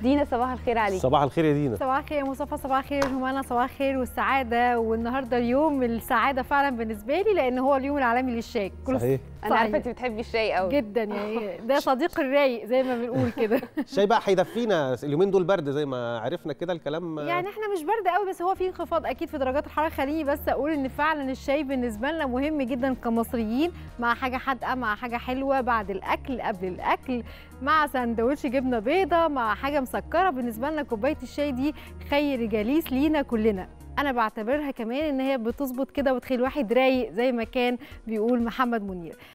دينا صباح الخير عليك صباح الخير يا دينا صباح الخير يا مصطفى صباح الخير يا جمانة صباح الخير والسعادة والنهارده اليوم السعادة فعلا بالنسبة لي لأن هو اليوم العالمي للشاي كل صحيح انا عارفه صحيح. انت بتحبي الشاي قوي جدا يعني ده صديق الرايق زي ما بنقول كده الشاي بقى هيدفينا اليومين دول برد زي ما عرفنا كده الكلام يعني احنا مش برد قوي بس هو في انخفاض اكيد في درجات الحراره خليني بس اقول ان فعلا الشاي بالنسبه لنا مهم جدا كمصريين مع حاجه حادقه مع حاجه حلوه بعد الاكل قبل الاكل مع سندوتش جبنه بيضه مع حاجه مسكره بالنسبه لنا كوبايه الشاي دي خير جليس لينا كلنا انا بعتبرها كمان ان هي بتظبط كده وتخلي الواحد رايق زي ما كان بيقول محمد منير